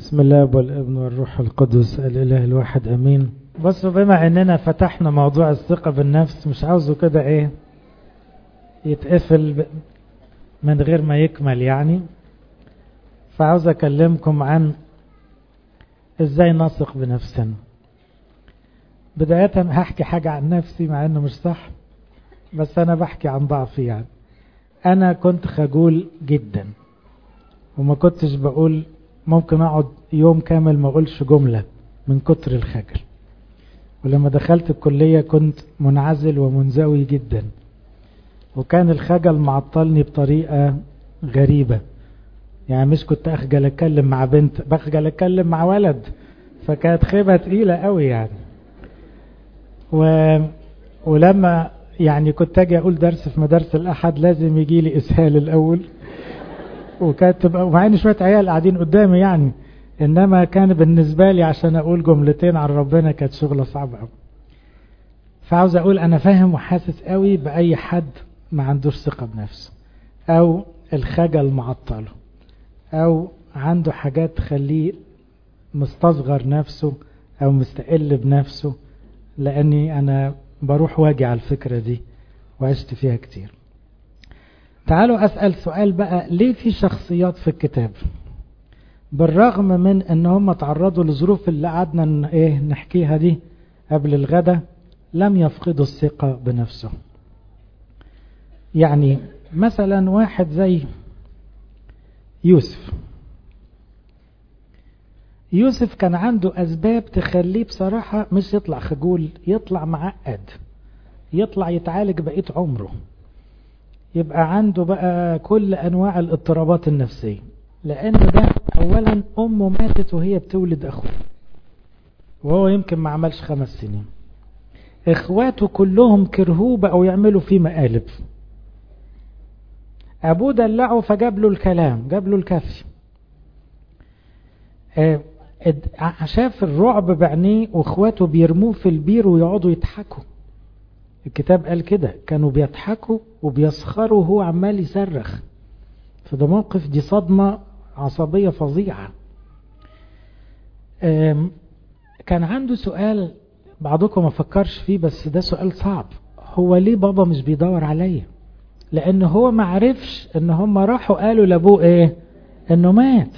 بسم الله والابن والروح القدس الإله الواحد أمين بس بما أننا فتحنا موضوع الثقة بالنفس مش عاوزه كده إيه يتقفل من غير ما يكمل يعني فعاوز أكلمكم عن إزاي نثق بنفسنا بداية هحكي حاجة عن نفسي مع أنه مش صح بس أنا بحكي عن ضعفي يعني أنا كنت خجول جدا وما كنتش بقول ممكن أقعد يوم كامل ما أقولش جملة من كتر الخجل ولما دخلت الكلية كنت منعزل ومنزوي جدا وكان الخجل معطلني بطريقة غريبة يعني مش كنت أخجل أتكلم مع بنت بخجل أتكلم مع ولد فكانت خيبة تقيلة قوي يعني و... ولما يعني كنت أجي أقول درس في مدارس الأحد لازم يجي لي إسهال الأول وكانت تبقى مع ان شويه عيال قاعدين قدامي يعني انما كان بالنسبه لي عشان اقول جملتين عن ربنا كانت شغله صعبه قوي فعاوز اقول انا فاهم وحاسس قوي باي حد ما عندوش ثقه بنفسه او الخجل معطله او عنده حاجات تخليه مستصغر نفسه او مستقل بنفسه لاني انا بروح واجي على الفكره دي وعشت فيها كتير تعالوا أسأل سؤال بقى ليه في شخصيات في الكتاب بالرغم من ان هم تعرضوا لظروف اللي قعدنا ايه نحكيها دي قبل الغدا لم يفقدوا الثقة بنفسه يعني مثلا واحد زي يوسف يوسف كان عنده أسباب تخليه بصراحة مش يطلع خجول يطلع معقد يطلع يتعالج بقية عمره يبقى عنده بقى كل أنواع الاضطرابات النفسية لأن ده أولا أمه ماتت وهي بتولد أخوه وهو يمكن ما عملش خمس سنين إخواته كلهم كرهوه بقوا يعملوا فيه مقالب أبوه دلعه فجاب له الكلام جاب له الكافي شاف الرعب بعينيه واخواته بيرموه في البير ويقعدوا يضحكوا الكتاب قال كده كانوا بيضحكوا وبيسخروا وهو عمال يصرخ فده موقف دي صدمة عصبية فظيعة كان عنده سؤال بعضكم ما فكرش فيه بس ده سؤال صعب هو ليه بابا مش بيدور عليا لان هو ما عرفش ان هم راحوا قالوا لابوه ايه انه مات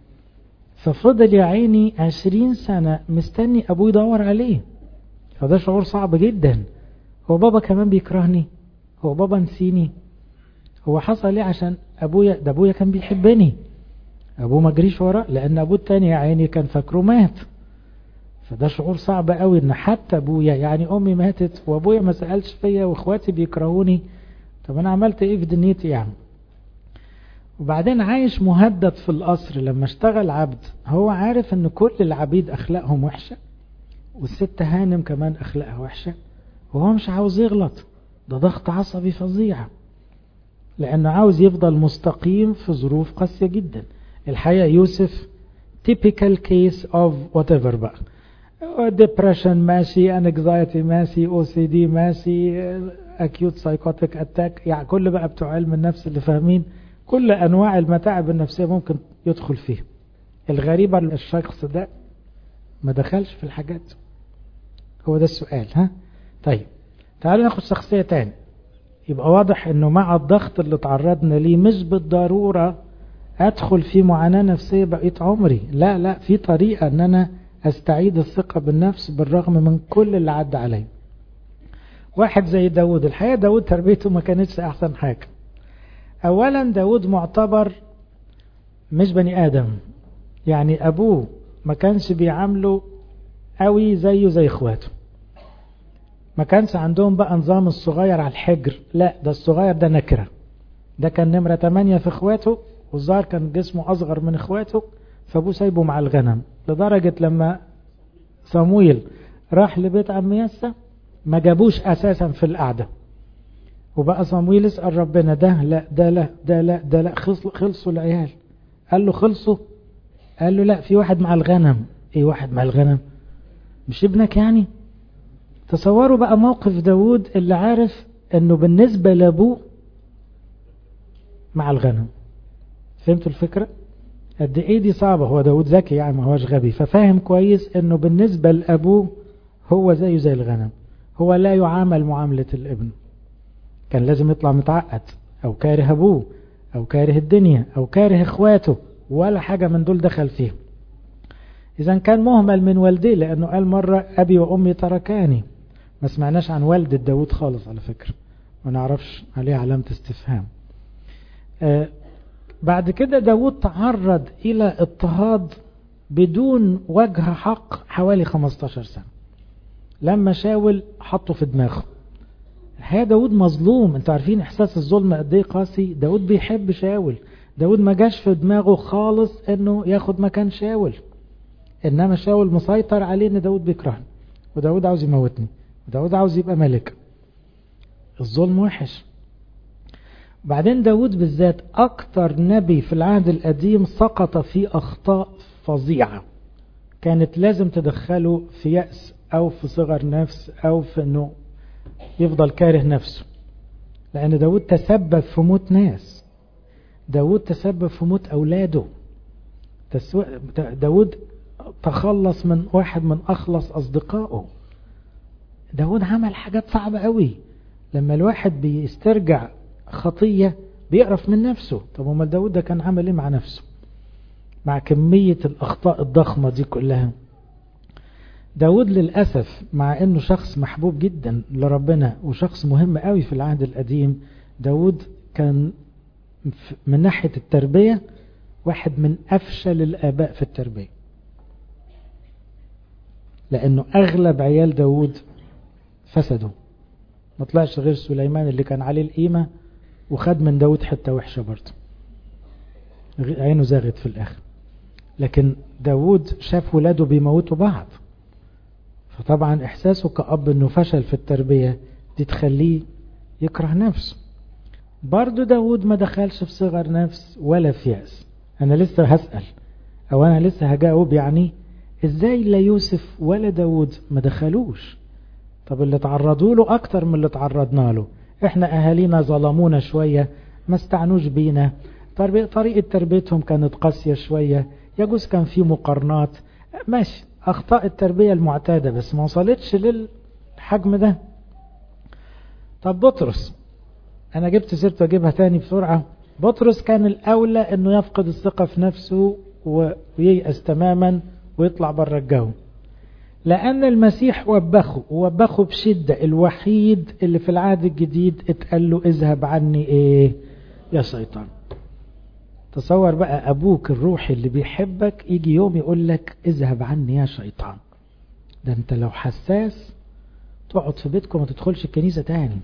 ففضل يا عيني عشرين سنة مستني ابوه يدور عليه فده شعور صعب جدا هو بابا كمان بيكرهني هو بابا نسيني هو حصل ايه عشان ابويا ده ابويا كان بيحبني ابوه ما جريش وراه لان ابوه التاني يا عيني كان فاكره مات فده شعور صعب قوي ان حتى ابويا يعني امي ماتت وابويا ما سالش فيا واخواتي بيكرهوني طب انا عملت ايه في دنيتي يعني وبعدين عايش مهدد في القصر لما اشتغل عبد هو عارف ان كل العبيد اخلاقهم وحشه والست هانم كمان اخلاقها وحشه وهو مش عاوز يغلط ده ضغط عصبي فظيع لأنه عاوز يفضل مستقيم في ظروف قاسية جدا الحقيقة يوسف typical case of whatever بقى depression ماشي anxiety ماشي OCD ماشي acute psychotic attack يعني كل بقى بتوع علم النفس اللي فاهمين كل أنواع المتاعب النفسية ممكن يدخل فيها الغريبة الشخص ده ما دخلش في الحاجات هو ده السؤال ها طيب تعالوا ناخد شخصية تاني يبقى واضح انه مع الضغط اللي تعرضنا ليه مش بالضرورة ادخل في معاناة نفسية بقية عمري لا لا في طريقة ان انا استعيد الثقة بالنفس بالرغم من كل اللي عدى علي واحد زي داود الحقيقة داود تربيته ما كانتش احسن حاجة اولا داود معتبر مش بني ادم يعني ابوه ما كانش بيعامله قوي زيه زي اخواته ما كانش عندهم بقى نظام الصغير على الحجر لا ده الصغير ده نكرة ده كان نمرة 8 في اخواته والظاهر كان جسمه اصغر من اخواته فابوه سايبه مع الغنم لدرجة لما صمويل راح لبيت عم يسا ما جابوش اساسا في القعدة وبقى صمويل يسأل ربنا ده لا ده لا ده لا ده لا خلصوا العيال قال له خلصوا قال له لا في واحد مع الغنم ايه واحد مع الغنم مش ابنك يعني تصوروا بقى موقف داود اللي عارف انه بالنسبة لابوه مع الغنم فهمتوا الفكرة قد ايه دي صعبة هو داود ذكي يعني ما هوش غبي ففاهم كويس انه بالنسبة لأبوه هو زيه زي الغنم هو لا يعامل معاملة الابن كان لازم يطلع متعقد او كاره ابوه او كاره الدنيا او كاره اخواته ولا حاجة من دول دخل فيه اذا كان مهمل من والديه لانه قال مرة ابي وامي تركاني ما سمعناش عن والدة داود خالص على فكرة ما نعرفش عليه علامة استفهام آه بعد كده داود تعرض إلى اضطهاد بدون وجه حق حوالي 15 سنة لما شاول حطه في دماغه الحقيقة داود مظلوم انتوا عارفين احساس الظلم قد ايه قاسي داود بيحب شاول داود ما جاش في دماغه خالص انه ياخد مكان شاول انما شاول مسيطر عليه ان داود بيكرهني وداود عاوز يموتني وداود عاوز يبقى ملك الظلم وحش بعدين داود بالذات أكتر نبي في العهد القديم سقط في أخطاء فظيعة كانت لازم تدخله في يأس أو في صغر نفس أو في أنه يفضل كاره نفسه لأن داود تسبب في موت ناس داود تسبب في موت أولاده داود تخلص من واحد من أخلص أصدقائه داود عمل حاجات صعبة قوي لما الواحد بيسترجع خطية بيقرف من نفسه طب وما داود ده كان عمل ايه مع نفسه مع كمية الأخطاء الضخمة دي كلها داود للأسف مع أنه شخص محبوب جدا لربنا وشخص مهم قوي في العهد القديم داود كان من ناحية التربية واحد من أفشل الآباء في التربية لأنه أغلب عيال داود فسدوا ما طلعش غير سليمان اللي كان عليه القيمة وخد من داود حتة وحشة برضه عينه زاغت في الآخر لكن داود شاف ولاده بيموتوا بعض فطبعا إحساسه كأب أنه فشل في التربية دي تخليه يكره نفسه برضه داود ما دخلش في صغر نفس ولا في يأس أنا لسه هسأل أو أنا لسه هجاوب يعني إزاي لا يوسف ولا داود ما دخلوش طب اللي تعرضوا له أكتر من اللي تعرضنا له احنا أهالينا ظلمونا شوية ما استعنوش بينا طريقة تربيتهم كانت قاسية شوية يجوز كان في مقارنات ماشي أخطاء التربية المعتادة بس ما وصلتش للحجم ده طب بطرس أنا جبت سيرته أجيبها تاني بسرعة بطرس كان الأولى أنه يفقد الثقة في نفسه وييأس تماما ويطلع بره الجو لأن المسيح وبخه ووبخه بشدة الوحيد اللي في العهد الجديد اتقال له اذهب عني ايه يا شيطان تصور بقى أبوك الروحي اللي بيحبك يجي يوم يقول لك اذهب عني يا شيطان ده انت لو حساس تقعد في بيتكم وما تدخلش الكنيسة تاني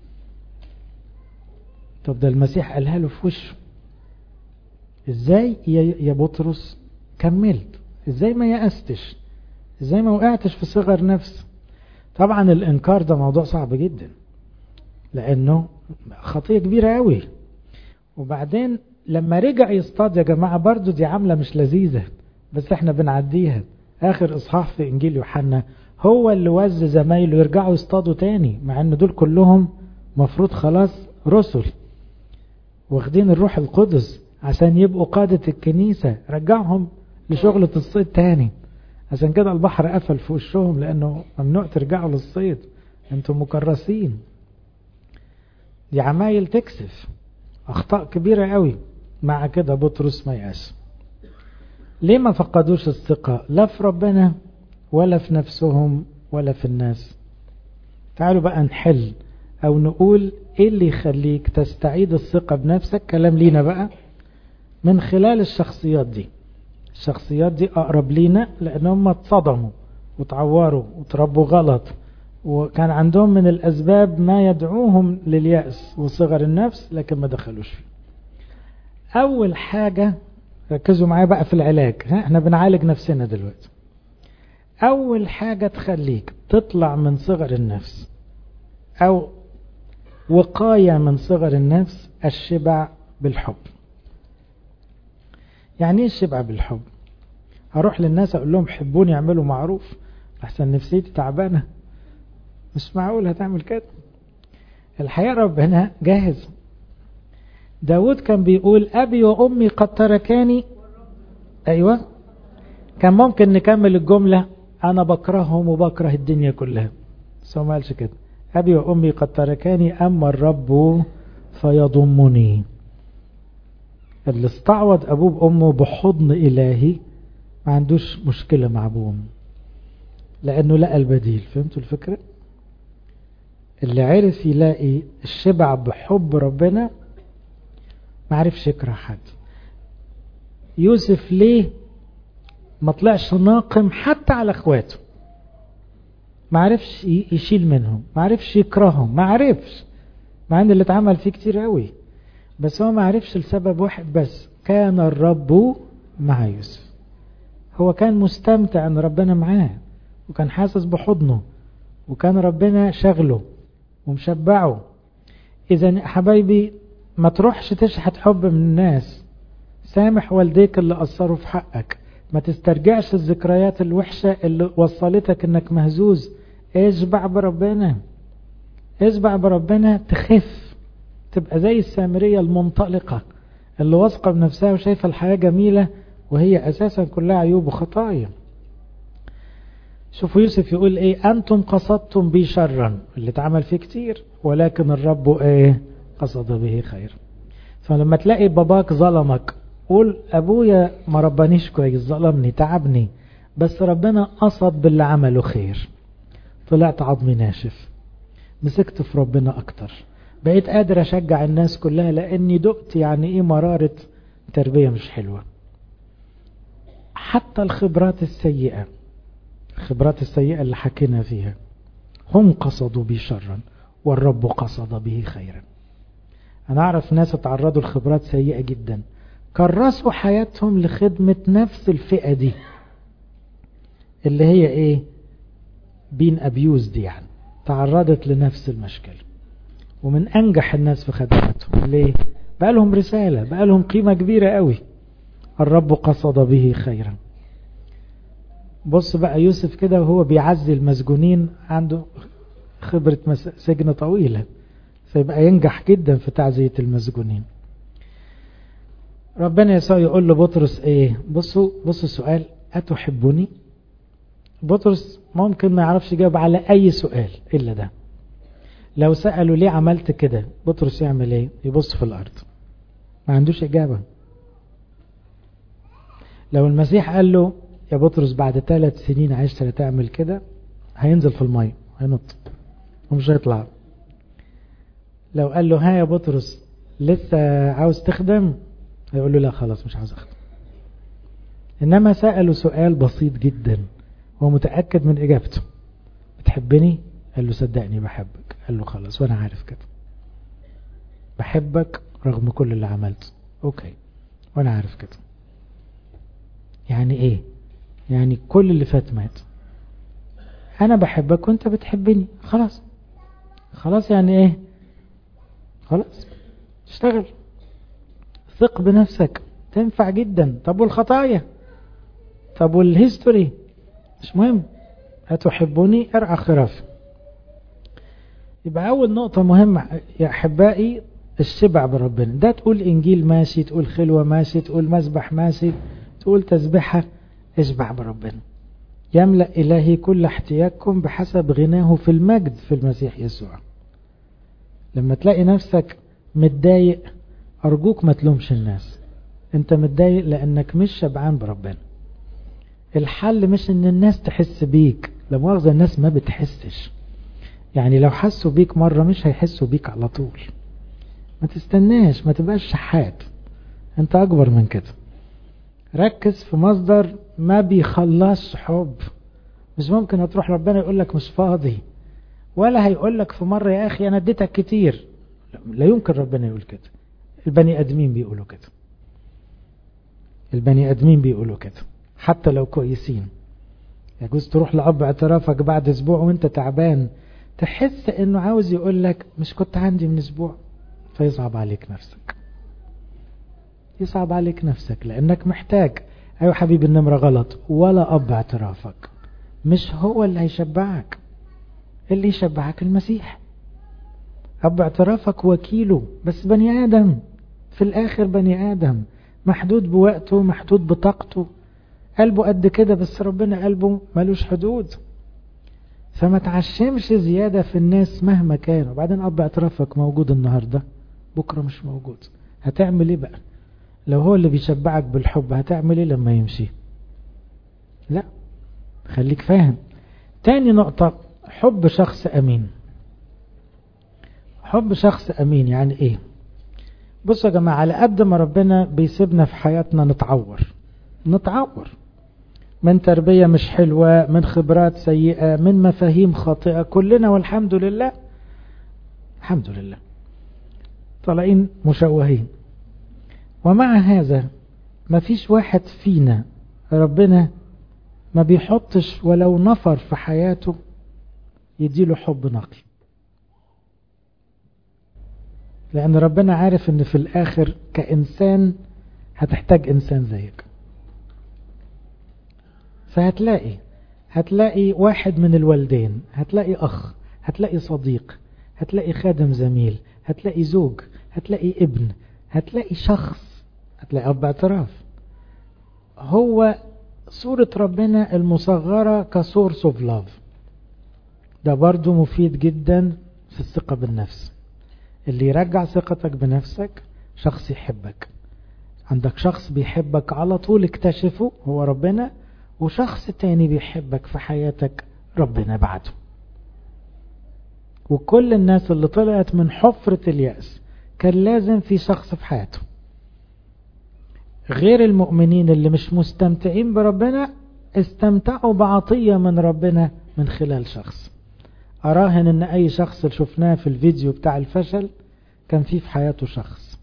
طب ده المسيح قالها له في وشه ازاي يا بطرس كملت ازاي ما يأستش ازاي ما وقعتش في صغر نفس طبعا الانكار ده موضوع صعب جدا لانه خطية كبيرة قوي وبعدين لما رجع يصطاد يا جماعة برضو دي عاملة مش لذيذة بس احنا بنعديها اخر اصحاح في انجيل يوحنا هو اللي وز زمايله يرجعوا يصطادوا تاني مع ان دول كلهم مفروض خلاص رسل واخدين الروح القدس عشان يبقوا قادة الكنيسة رجعهم لشغلة الصيد تاني عشان كده البحر قفل في وشهم لانه ممنوع ترجعوا للصيد انتم مكرسين دي عمايل تكسف اخطاء كبيرة قوي مع كده بطرس ما يأس ليه ما فقدوش الثقة لا في ربنا ولا في نفسهم ولا في الناس تعالوا بقى نحل او نقول ايه اللي يخليك تستعيد الثقة بنفسك كلام لينا بقى من خلال الشخصيات دي الشخصيات دي اقرب لينا لانهم اتصدموا وتعوروا وتربوا غلط وكان عندهم من الاسباب ما يدعوهم لليأس وصغر النفس لكن ما دخلوش فيه اول حاجة ركزوا معايا بقى في العلاج ها احنا بنعالج نفسنا دلوقتي اول حاجة تخليك تطلع من صغر النفس او وقاية من صغر النفس الشبع بالحب يعني ايه الشبع بالحب هروح للناس اقول لهم حبوني يعملوا معروف احسن نفسيتي تعبانة مش معقول هتعمل كده الحقيقة ربنا جاهز داود كان بيقول أبي وأمي قد تركاني ايوه كان ممكن نكمل الجملة انا بكرههم وبكره الدنيا كلها بس هو ما قالش كده ابي وامي قد تركاني اما الرب فيضمني اللي استعوض ابوه بامه بحضن الهي ما عندوش مشكلة مع ابوه لانه لقى البديل فهمتوا الفكرة اللي عرف يلاقي الشبع بحب ربنا ما عرفش يكره حد يوسف ليه ما طلعش ناقم حتى على اخواته ما عرفش يشيل منهم ما عرفش يكرههم ما عرفش مع ان اللي اتعمل فيه كتير قوي بس هو ما عرفش لسبب واحد بس كان الرب مع يوسف هو كان مستمتع ان ربنا معاه وكان حاسس بحضنه وكان ربنا شغله ومشبعه اذا حبايبي ما تروحش تشحت حب من الناس سامح والديك اللي قصروا في حقك ما تسترجعش الذكريات الوحشة اللي وصلتك انك مهزوز اشبع بربنا اشبع بربنا تخف تبقى زي السامرية المنطلقة اللي واثقة بنفسها وشايفة الحياة جميلة وهي اساسا كلها عيوب وخطايا شوفوا يوسف يقول ايه انتم قصدتم بي شرا اللي اتعمل فيه كتير ولكن الرب ايه قصد به خير فلما تلاقي باباك ظلمك قول ابويا ما ربانيش كويس ظلمني تعبني بس ربنا قصد باللي عمله خير طلعت عظمي ناشف مسكت في ربنا اكتر بقيت قادر اشجع الناس كلها لاني دقت يعني ايه مرارة تربية مش حلوة حتى الخبرات السيئة الخبرات السيئة اللي حكينا فيها هم قصدوا بي شرا والرب قصد به خيرا انا اعرف ناس اتعرضوا لخبرات سيئة جدا كرسوا حياتهم لخدمة نفس الفئة دي اللي هي ايه بين ابيوز دي يعني تعرضت لنفس المشكلة ومن انجح الناس في خدمتهم ليه بقى لهم رسالة بقى لهم قيمة كبيرة قوي الرب قصد به خيرا بص بقى يوسف كده وهو بيعزي المسجونين عنده خبرة سجن طويلة فيبقى ينجح جدا في تعزية المسجونين ربنا يسوع يقول له بطرس ايه بصوا بصوا السؤال اتحبني بطرس ممكن ما يعرفش يجاوب على اي سؤال الا ده لو سألوا ليه عملت كده بطرس يعمل ايه يبص في الارض ما عندوش اجابة لو المسيح قال له يا بطرس بعد ثلاث سنين عشت تعمل كده هينزل في المية هينط ومش هيطلع لو قال له ها يا بطرس لسه عاوز تخدم هيقول له لا خلاص مش عاوز اخدم انما سأله سؤال بسيط جدا هو متأكد من اجابته بتحبني قال له صدقني بحبك قال له خلاص وانا عارف كده بحبك رغم كل اللي عملته اوكي وانا عارف كده يعني ايه يعني كل اللي فات مات انا بحبك وانت بتحبني خلاص خلاص يعني ايه خلاص اشتغل ثق بنفسك تنفع جدا طب والخطايا طب والهيستوري مش مهم هتحبوني ارعى خرافي يبقى اول نقطة مهمة يا احبائي الشبع بربنا ده تقول انجيل ماشي تقول خلوة ماشي تقول مسبح ماشي تقول تسبحة اشبع بربنا يملأ إلهي كل احتياجكم بحسب غناه في المجد في المسيح يسوع لما تلاقي نفسك متضايق أرجوك ما تلومش الناس انت متضايق لأنك مش شبعان بربنا الحل مش ان الناس تحس بيك لمؤاخذة الناس ما بتحسش يعني لو حسوا بيك مرة مش هيحسوا بيك على طول ما تستناش ما تبقاش شحات انت اكبر من كده ركز في مصدر ما بيخلصش حب مش ممكن هتروح ربنا يقول لك مش فاضي ولا هيقول لك في مرة يا اخي انا اديتك كتير لا يمكن ربنا يقول كده البني ادمين بيقولوا كده البني ادمين بيقولوا كده حتى لو كويسين يجوز تروح لأب اعترافك بعد اسبوع وانت تعبان تحس انه عاوز يقول لك مش كنت عندي من اسبوع فيصعب عليك نفسك يصعب عليك نفسك لانك محتاج ايوه حبيبي النمرة غلط ولا اب اعترافك مش هو اللي هيشبعك اللي يشبعك المسيح اب اعترافك وكيله بس بني ادم في الاخر بني ادم محدود بوقته محدود بطاقته قلبه قد كده بس ربنا قلبه ملوش حدود فما تعشمش زيادة في الناس مهما كان وبعدين أب اعترافك موجود النهاردة بكرة مش موجود هتعمل ايه بقى لو هو اللي بيشبعك بالحب هتعمل ايه لما يمشي لا خليك فاهم تاني نقطة حب شخص أمين حب شخص أمين يعني إيه بصوا يا جماعة على قد ما ربنا بيسيبنا في حياتنا نتعور نتعور من تربية مش حلوة من خبرات سيئة من مفاهيم خاطئة كلنا والحمد لله الحمد لله طالعين مشوهين ومع هذا ما فيش واحد فينا ربنا ما بيحطش ولو نفر في حياته يديله حب نقي لأن ربنا عارف ان في الآخر كإنسان هتحتاج إنسان زيك فهتلاقي هتلاقي واحد من الوالدين هتلاقي أخ هتلاقي صديق هتلاقي خادم زميل هتلاقي زوج هتلاقي ابن هتلاقي شخص هتلاقي أب اعتراف هو صورة ربنا المصغرة كسورس اوف لاف ده برضو مفيد جدا في الثقة بالنفس اللي يرجع ثقتك بنفسك شخص يحبك عندك شخص بيحبك على طول اكتشفه هو ربنا وشخص تاني بيحبك في حياتك ربنا بعده وكل الناس اللي طلعت من حفرة اليأس كان لازم في شخص في حياته غير المؤمنين اللي مش مستمتعين بربنا استمتعوا بعطية من ربنا من خلال شخص أراهن أن أي شخص شفناه في الفيديو بتاع الفشل كان فيه في حياته شخص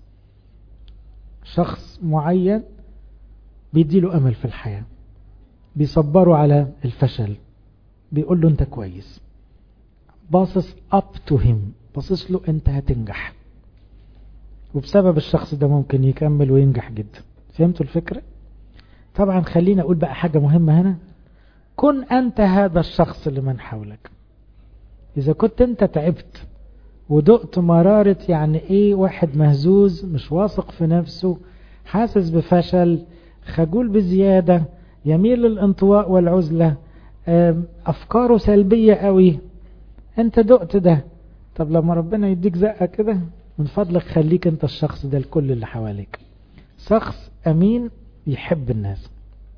شخص معين بيديله أمل في الحياة بيصبره على الفشل بيقول له أنت كويس باصص up to him باصص له أنت هتنجح وبسبب الشخص ده ممكن يكمل وينجح جدا فهمتوا الفكرة؟ طبعا خلينا أقول بقى حاجة مهمة هنا كن أنت هذا الشخص لمن حولك إذا كنت أنت تعبت ودقت مرارة يعني إيه واحد مهزوز مش واثق في نفسه حاسس بفشل خجول بزيادة يميل للانطواء والعزلة أفكاره سلبية قوي أنت دقت ده طب لما ربنا يديك زقة كده من فضلك خليك أنت الشخص ده لكل اللي حواليك شخص أمين يحب الناس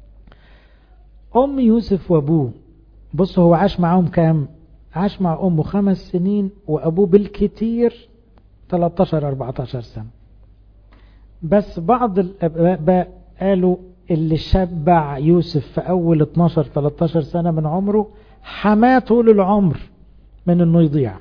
أم يوسف وأبوه بص هو عاش معاهم كام عاش مع أمه خمس سنين وأبوه بالكتير 13-14 سنة بس بعض الآباء قالوا اللي شبع يوسف في أول 12-13 سنة من عمره حماه طول العمر من انه يضيع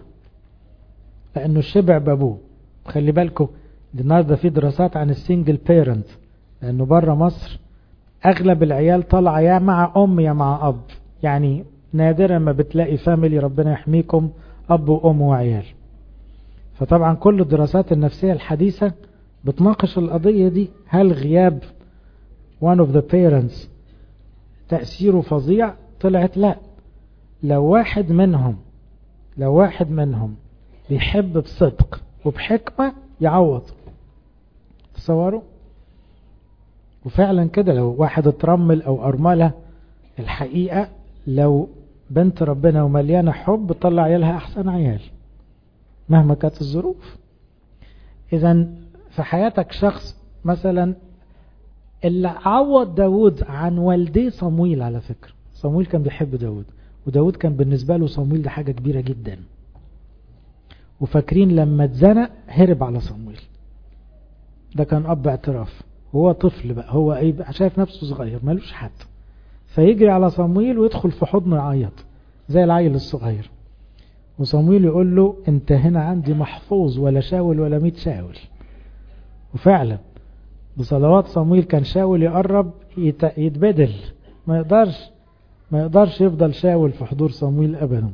لانه شبع بابوه خلي بالكم النهارده في دراسات عن السنجل بيرنت لانه بره مصر اغلب العيال طالعه يا مع ام يا مع اب يعني نادرا ما بتلاقي فاميلي ربنا يحميكم اب وام وعيال فطبعا كل الدراسات النفسيه الحديثه بتناقش القضيه دي هل غياب one of the parents تأثيره فظيع طلعت لا لو واحد منهم لو واحد منهم بيحب بصدق وبحكمة يعوض تصوروا وفعلا كده لو واحد اترمل او ارملة الحقيقة لو بنت ربنا ومليانة حب طلع عيالها احسن عيال مهما كانت الظروف اذا في حياتك شخص مثلا اللي عوض داود عن والديه صمويل على فكرة صمويل كان بيحب داود وداود كان بالنسبة له صمويل ده حاجة كبيرة جدا وفاكرين لما اتزنق هرب على صمويل ده كان أب اعتراف هو طفل بقى هو ايه شايف نفسه صغير ملوش حد فيجري على صمويل ويدخل في حضنه يعيط زي العيل الصغير وصمويل يقول له انت هنا عندي محفوظ ولا شاول ولا ميت شاول وفعلا بصلوات صمويل كان شاول يقرب يتبدل ما يقدرش ما يقدرش يفضل شاول في حضور صمويل ابدا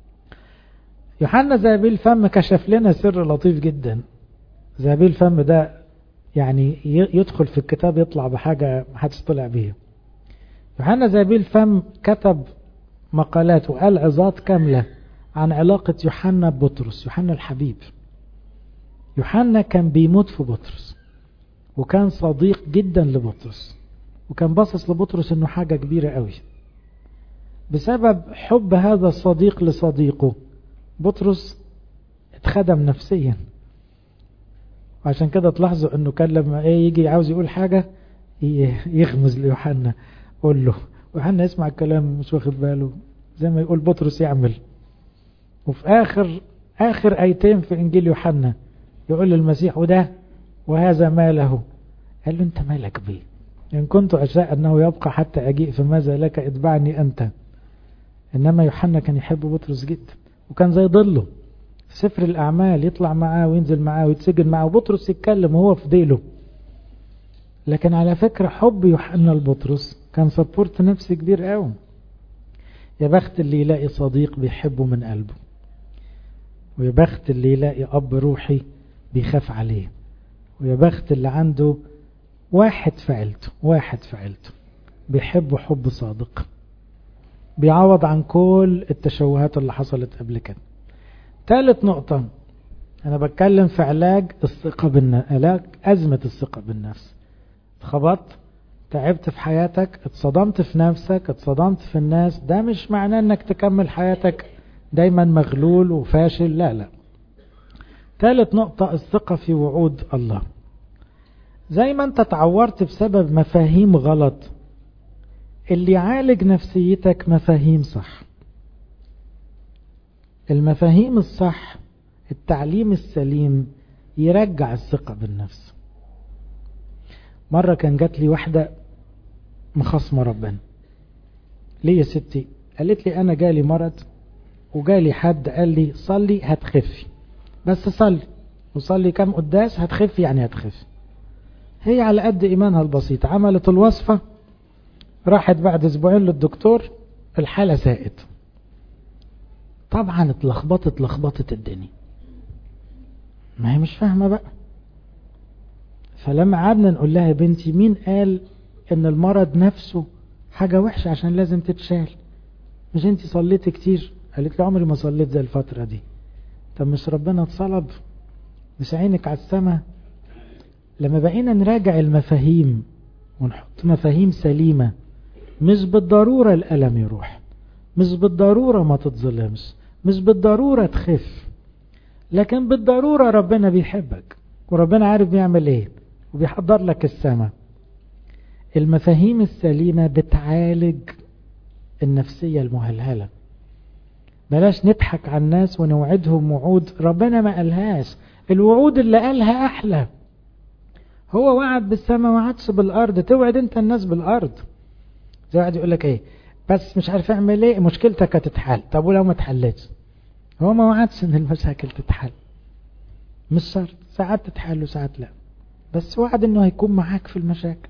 يوحنا زابيل فم كشف لنا سر لطيف جدا زابيل فم ده يعني يدخل في الكتاب يطلع بحاجة محدش طلع بيها يوحنا زابيل فم كتب مقالات وقال عظات كاملة عن علاقة يوحنا ببطرس يوحنا الحبيب يوحنا كان بيموت في بطرس وكان صديق جدا لبطرس وكان باصص لبطرس انه حاجة كبيرة قوي بسبب حب هذا الصديق لصديقه بطرس اتخدم نفسيا وعشان كده تلاحظوا انه كان لما ايه يجي عاوز يقول حاجة يغمز ليوحنا قول له ويوحنا يسمع الكلام مش واخد باله زي ما يقول بطرس يعمل وفي اخر اخر ايتين في انجيل يوحنا يقول للمسيح وده وهذا ما له قال له انت مالك بيه ان كنت اشاء انه يبقى حتى اجيء فماذا لك اتبعني انت انما يوحنا كان يحب بطرس جدا وكان زي ضله في سفر الاعمال يطلع معاه وينزل معاه ويتسجن معاه وبطرس يتكلم وهو في ديله لكن على فكرة حب يوحنا لبطرس كان سبورت نفسي كبير قوي يا بخت اللي يلاقي صديق بيحبه من قلبه ويا بخت اللي يلاقي أب روحي بيخاف عليه ويا بخت اللي عنده واحد في عيلته واحد في عيلته بيحبه حب صادق بيعوض عن كل التشوهات اللي حصلت قبل كده ثالث نقطة أنا بتكلم في علاج الثقة بالنفس علاج أزمة الثقة بالنفس اتخبطت تعبت في حياتك اتصدمت في نفسك اتصدمت في الناس ده مش معناه انك تكمل حياتك دايما مغلول وفاشل لا لا ثالث نقطة الثقة في وعود الله زي ما انت تعورت بسبب مفاهيم غلط اللي يعالج نفسيتك مفاهيم صح المفاهيم الصح التعليم السليم يرجع الثقة بالنفس مرة كان جات لي واحدة مخصمة ربنا ليه يا ستي قالت لي أنا جالي مرض وجالي حد قال لي صلي هتخفي بس صلي وصلي كم قداس هتخفي يعني هتخفي هي على قد إيمانها البسيط عملت الوصفة راحت بعد أسبوعين للدكتور الحالة ساءت طبعا اتلخبطت لخبطت الدنيا ما هي مش فاهمة بقى فلما قعدنا نقول لها يا بنتي مين قال ان المرض نفسه حاجة وحشة عشان لازم تتشال مش انت صليت كتير قالت لي عمري ما صليت زي الفترة دي طب مش ربنا اتصلب مش عينك على السماء لما بقينا نراجع المفاهيم ونحط مفاهيم سليمة مش بالضرورة الألم يروح مش بالضرورة ما تتظلمش مش بالضرورة تخف لكن بالضرورة ربنا بيحبك وربنا عارف بيعمل ايه وبيحضر لك السماء المفاهيم السليمة بتعالج النفسية المهلهلة بلاش نضحك على الناس ونوعدهم وعود ربنا ما قالهاش الوعود اللي قالها أحلى هو وعد بالسماء وعدش بالأرض توعد انت الناس بالأرض زي واحد يقول لك ايه بس مش عارف اعمل ايه مشكلتك هتتحل طب ولو ما اتحلتش هو ما وعدش ان المشاكل تتحل مش شرط ساعات تتحل وساعات لا بس وعد انه هيكون معاك في المشاكل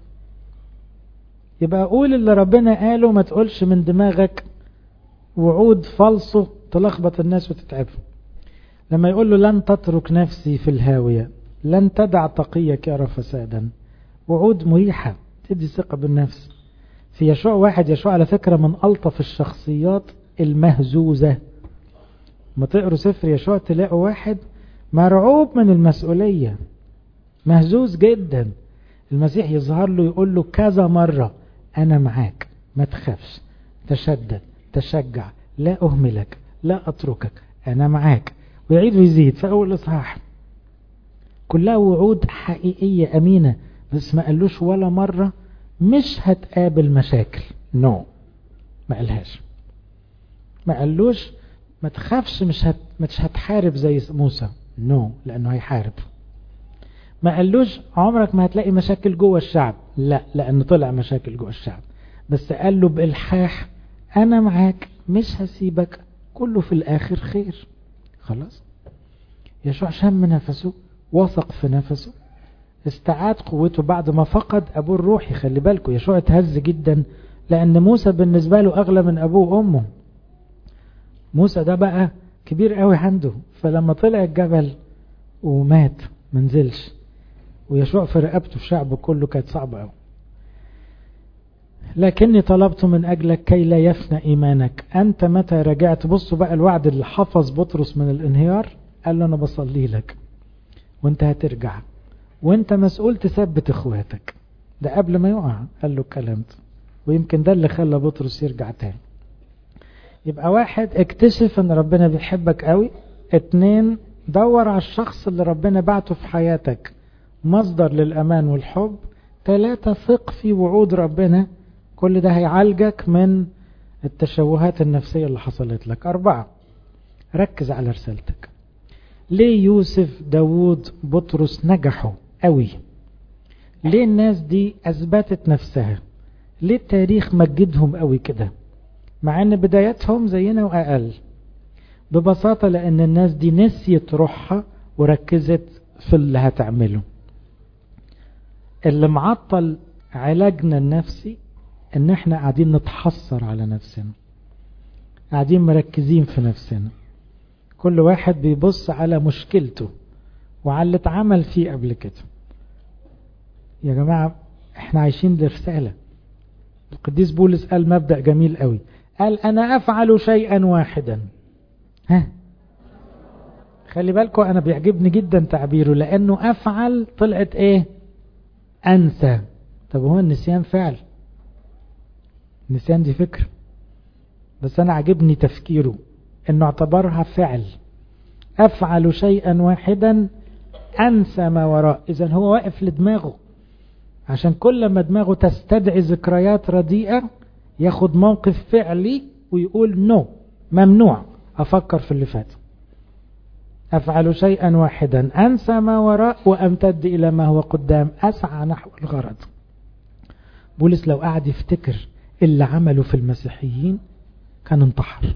يبقى قول اللي ربنا قاله ما تقولش من دماغك وعود فالصو تلخبط الناس وتتعبهم لما يقول له لن تترك نفسي في الهاوية لن تدع تقيك يرى فسادا وعود مريحة تدي ثقة بالنفس في يشوع واحد يشوع على فكرة من ألطف الشخصيات المهزوزة ما تقروا سفر يشوع تلاقوا واحد مرعوب من المسؤولية مهزوز جدا المسيح يظهر له يقول له كذا مرة أنا معاك ما تخافش تشدد تشجع لا أهملك لا أتركك أنا معاك ويعيد ويزيد في أول إصحاح كلها وعود حقيقية أمينة بس ما قالوش ولا مرة مش هتقابل مشاكل نو no. ما قالهاش ما قالوش ما تخافش مش هت... مش هتحارب زي موسى نو no. لأنه هيحارب ما قالوش عمرك ما هتلاقي مشاكل جوه الشعب لا لأنه طلع مشاكل جوه الشعب بس قال له بإلحاح أنا معاك مش هسيبك كله في الآخر خير خلاص يشوع شم نفسه وثق في نفسه استعاد قوته بعد ما فقد أبوه الروحي خلي بالكم يشوع اتهز جدا لأن موسى بالنسبة له أغلى من أبوه وأمه موسى ده بقى كبير قوي عنده فلما طلع الجبل ومات منزلش ويشوع في رقبته في شعبه كله كانت صعبة قوي لكني طلبت من أجلك كي لا يفنى إيمانك أنت متى رجعت بصوا بقى الوعد اللي حفظ بطرس من الانهيار قال له أنا بصلي لك وانت هترجع وانت مسؤول تثبت اخواتك ده قبل ما يقع قال له الكلام ده ويمكن ده اللي خلى بطرس يرجع تاني يبقى واحد اكتشف ان ربنا بيحبك قوي اتنين دور على الشخص اللي ربنا بعته في حياتك مصدر للأمان والحب ثلاثة ثق في وعود ربنا كل ده هيعالجك من التشوهات النفسية اللي حصلت لك أربعة ركز على رسالتك ليه يوسف داوود بطرس نجحوا قوي ليه الناس دي أثبتت نفسها ليه التاريخ مجدهم قوي كده مع ان بدايتهم زينا وأقل ببساطة لأن الناس دي نسيت روحها وركزت في اللي هتعمله اللي معطل علاجنا النفسي ان احنا قاعدين نتحسر على نفسنا قاعدين مركزين في نفسنا كل واحد بيبص على مشكلته وعلى اللي اتعمل فيه قبل كده يا جماعة احنا عايشين لرسالة القديس بولس قال مبدأ جميل قوي قال انا افعل شيئا واحدا ها خلي بالكم انا بيعجبني جدا تعبيره لانه افعل طلعت ايه انسى طب هو النسيان فعل النسيان دي فكر بس انا عجبني تفكيره انه اعتبرها فعل افعل شيئا واحدا انسى ما وراء اذا هو واقف لدماغه عشان كل ما دماغه تستدعي ذكريات رديئة ياخد موقف فعلي ويقول نو ممنوع افكر في اللي فات افعل شيئا واحدا انسى ما وراء وامتد الى ما هو قدام اسعى نحو الغرض بولس لو قعد يفتكر اللي عمله في المسيحيين كان انتحر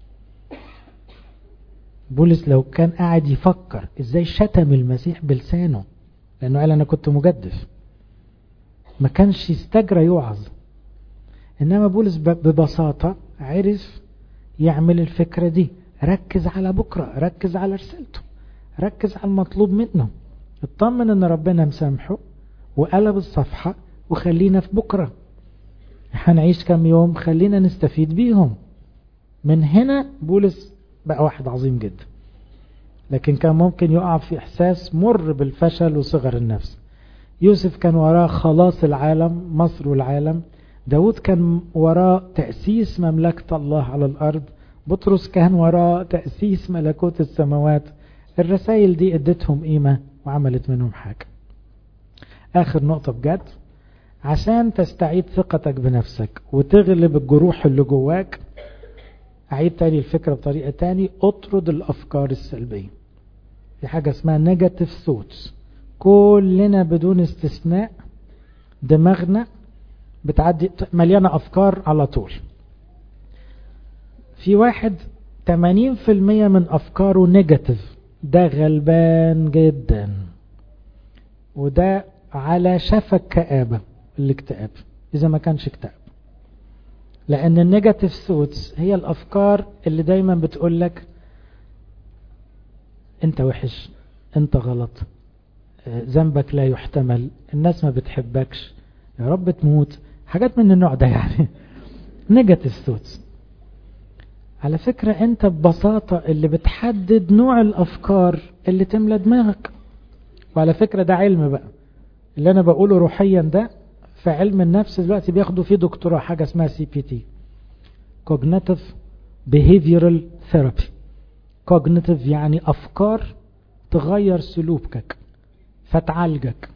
بولس لو كان قاعد يفكر ازاي شتم المسيح بلسانه لانه قال انا كنت مجدف ما كانش يستجرى يوعظ انما بولس ببساطة عرف يعمل الفكرة دي ركز على بكرة ركز على رسالته ركز على المطلوب منه اطمن ان ربنا مسامحه وقلب الصفحة وخلينا في بكرة هنعيش كم يوم خلينا نستفيد بيهم من هنا بولس بقى واحد عظيم جدا لكن كان ممكن يقع في احساس مر بالفشل وصغر النفس يوسف كان وراه خلاص العالم مصر والعالم داود كان وراه تأسيس مملكة الله على الأرض بطرس كان وراه تأسيس ملكوت السماوات الرسائل دي ادتهم قيمة وعملت منهم حاجة آخر نقطة بجد عشان تستعيد ثقتك بنفسك وتغلب الجروح اللي جواك أعيد تاني الفكرة بطريقة تاني اطرد الأفكار السلبية في حاجة اسمها نيجاتيف ثوتس كلنا بدون استثناء دماغنا بتعدي مليانة أفكار على طول في واحد 80% من أفكاره نيجاتيف ده غلبان جدا وده على شفك كآبة الاكتئاب إذا ما كانش اكتئاب لأن النيجاتيف ثوتس هي الأفكار اللي دايما بتقول لك أنت وحش أنت غلط ذنبك لا يحتمل الناس ما بتحبكش يا رب تموت حاجات من النوع ده يعني نيجاتيف ثوتس على فكرة انت ببساطة اللي بتحدد نوع الافكار اللي تملى دماغك وعلى فكرة ده علم بقى اللي انا بقوله روحيا ده في علم النفس دلوقتي بياخدوا فيه دكتوراه حاجة اسمها سي بي تي cognitive behavioral therapy cognitive يعني افكار تغير سلوكك فتعالجك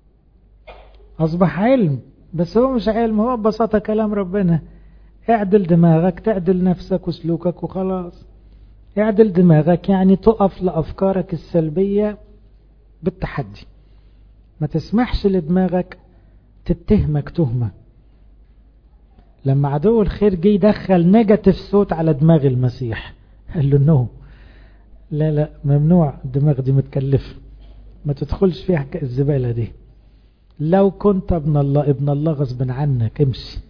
اصبح علم بس هو مش علم هو ببساطة كلام ربنا اعدل دماغك تعدل نفسك وسلوكك وخلاص اعدل دماغك يعني تقف لأفكارك السلبية بالتحدي ما تسمحش لدماغك تتهمك تهمة لما عدو الخير جه يدخل نيجاتيف صوت على دماغ المسيح قال له نو لا لا ممنوع الدماغ دي متكلفة ما تدخلش فيها الزبالة دي لو كنت ابن الله ابن الله غصب عنك امشي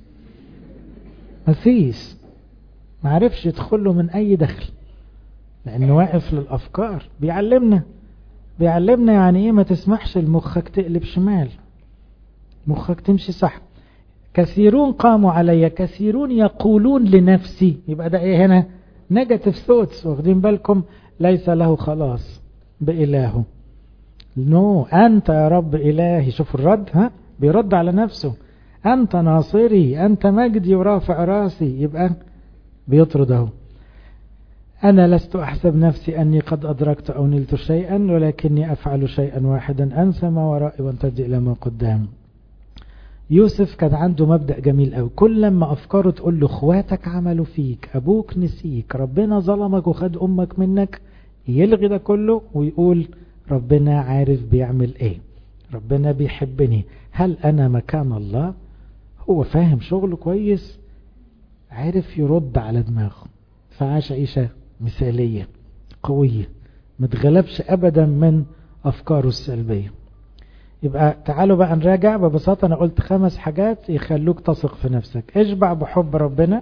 مفيش ما عرفش يدخله من اي دخل لانه واقف للافكار بيعلمنا بيعلمنا يعني ايه ما تسمحش لمخك تقلب شمال مخك تمشي صح كثيرون قاموا علي كثيرون يقولون لنفسي يبقى ده ايه هنا نيجاتيف ثوتس واخدين بالكم ليس له خلاص بإلهه نو no. أنت يا رب إلهي شوفوا الرد ها بيرد على نفسه أنت ناصري أنت مجدي ورافع راسي يبقى بيطرد اهو أنا لست أحسب نفسي أني قد أدركت أو نلت شيئا ولكني أفعل شيئا واحدا أنسى ما ورائي وانتدي إلى ما قدام يوسف كان عنده مبدأ جميل قوي كل لما أفكاره تقول له اخواتك عملوا فيك أبوك نسيك ربنا ظلمك وخد أمك منك يلغي ده كله ويقول ربنا عارف بيعمل ايه ربنا بيحبني هل أنا مكان الله هو فاهم شغله كويس عارف يرد على دماغه فعاش عيشة مثالية قوية متغلبش أبدا من أفكاره السلبية يبقى تعالوا بقى نراجع ببساطة أنا قلت خمس حاجات يخلوك تثق في نفسك اشبع بحب ربنا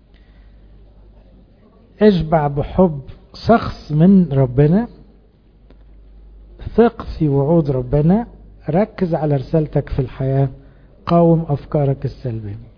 اشبع بحب شخص من ربنا ثق في وعود ربنا ركز على رسالتك في الحياة قاوم أفكارك السلبية